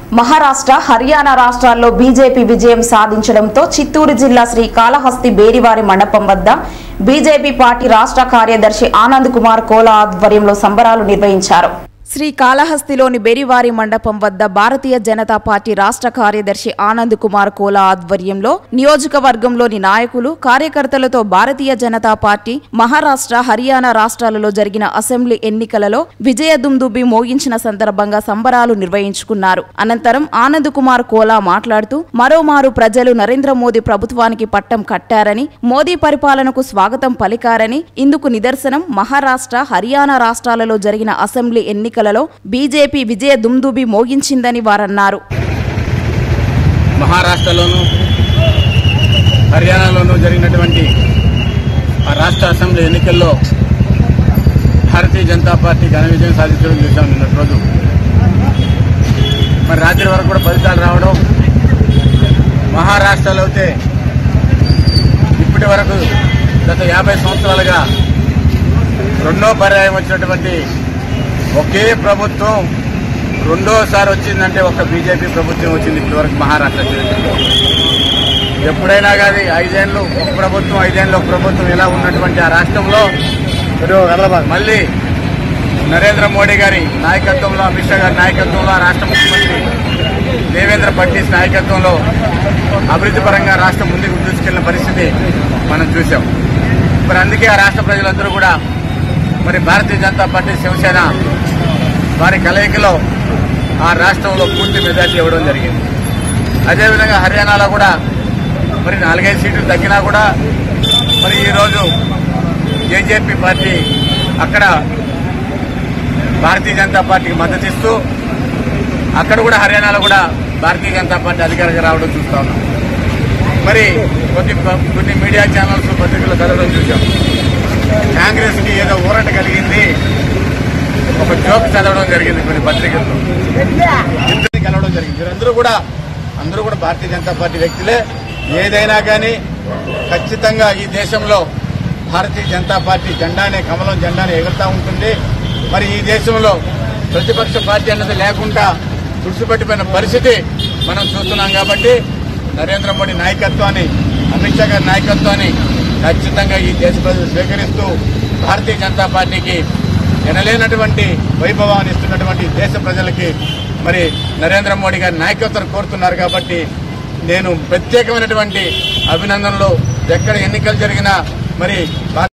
మహారాష్ట్ర హర్యానా రాష్ట్రాల్లో బీజేపీ విజయం సాధించడంతో చిత్తూరు జిల్లా శ్రీ కాళహస్తి బేరివారి మండపం వద్ద బీజేపీ పార్టీ రాష్ట్ర కార్యదర్శి ఆనంద్ కుమార్ కోలా ఆధ్వర్యంలో సంబరాలు నిర్వహించారు శ్రీ కాళహస్తిలోని బెరివారి మండపం వద్ద భారతీయ జనతా పార్టీ రాష్ట్ర కార్యదర్శి ఆనంద్ కుమార్ కోలా ఆధ్వర్యంలో నియోజకవర్గంలోని నాయకులు కార్యకర్తలతో భారతీయ జనతా పార్టీ మహారాష్ట్ర హర్యానా రాష్ట్రాలలో జరిగిన అసెంబ్లీ ఎన్నికలలో విజయ దుందుబి మోగించిన సందర్భంగా సంబరాలు నిర్వహించుకున్నారు అనంతరం ఆనంద్ కుమార్ కోలా మాట్లాడుతూ మరోమారు ప్రజలు నరేంద్ర మోదీ ప్రభుత్వానికి పట్టం కట్టారని మోదీ పరిపాలనకు స్వాగతం పలికారని ఇందుకు నిదర్శనం మహారాష్ట్ర హర్యానా రాష్ట్రాలలో జరిగిన అసెంబ్లీ ఎన్నికలలో బీజేపీ విజయ దుమ్దుబి మోగించిందని వారన్నారు మహారాష్ట్రలోను హర్యానాలోనూ జరిగినటువంటి ఆ రాష్ట్ర అసెంబ్లీ ఎన్నికల్లో భారతీయ జనతా పార్టీ ఘన విజయం సాధించడం చూసాం నిన్నటి రోజు మరి రాత్రి వరకు కూడా ఫలితాలు రావడం మహారాష్ట్రలో అయితే ఇప్పటి వరకు గత యాభై సంవత్సరాలుగా రెండో పర్యాయం వచ్చినటువంటి ఒకే ప్రభుత్వం రెండోసారి వచ్చిందంటే ఒక బీజేపీ ప్రభుత్వం వచ్చింది ఇప్పటి వరకు మహారాష్ట్ర చరిత్రలో. ఎప్పుడైనా కానీ ఐదేళ్ళు ఒక ప్రభుత్వం ఐదేళ్ళు ఒక ప్రభుత్వం ఇలా ఉన్నటువంటి ఆ రాష్ట్రంలో మళ్ళీ నరేంద్ర మోడీ గారి నాయకత్వంలో అమిత్ షా గారి నాయకత్వంలో ఆ రాష్ట్ర ముఖ్యమంత్రి దేవేంద్ర ఫడ్నీస్ నాయకత్వంలో అభివృద్ధి పరంగా రాష్ట్రం ముందుకు దూసుకెళ్లిన పరిస్థితి మనం చూసాం మరి అందుకే ఆ రాష్ట్ర ప్రజలందరూ కూడా మరి భారతీయ జనతా పార్టీ శివసేన వారి కలయికలో ఆ రాష్ట్రంలో పూర్తి మెజార్టీ ఇవ్వడం జరిగింది అదేవిధంగా హర్యానాలో కూడా మరి నాలుగైదు సీట్లు తగ్గినా కూడా మరి ఈరోజు బీజేపీ పార్టీ అక్కడ భారతీయ జనతా పార్టీకి మద్దతు ఇస్తూ అక్కడ కూడా హర్యానాలో కూడా భారతీయ జనతా పార్టీ అధికారంగా రావడం చూస్తా ఉన్నాం మరి కొన్ని కొన్ని మీడియా ఛానల్స్ పత్రికలు చదవడం చూసాం కాంగ్రెస్ కి ఏదో ఊరట కలిగింది ఒక జోక్ చదవడం జరిగింది కొన్ని పత్రికల్లో ఇద్దరిని కలవడం జరిగింది వీరందరూ కూడా అందరూ కూడా భారతీయ జనతా పార్టీ వ్యక్తులే ఏదైనా కానీ ఖచ్చితంగా ఈ దేశంలో భారతీయ జనతా పార్టీ జెండానే కమలం జెండానే ఎగురుతా ఉంటుంది మరి ఈ దేశంలో ప్రతిపక్ష పార్టీ అన్నది లేకుండా తుడిచిపెట్టిపోయిన పరిస్థితి మనం చూస్తున్నాం కాబట్టి నరేంద్ర మోడీ నాయకత్వాన్ని అమిత్ షా గారి నాయకత్వాన్ని ఖచ్చితంగా ఈ దేశ ప్రజలు స్వీకరిస్తూ భారతీయ జనతా పార్టీకి ఎనలేనటువంటి వైభవాన్ని ఇస్తున్నటువంటి దేశ ప్రజలకి మరి నరేంద్ర మోడీ గారి నాయకత్వం కోరుతున్నారు కాబట్టి నేను ప్రత్యేకమైనటువంటి అభినందనలు ఎక్కడ ఎన్నికలు జరిగినా మరి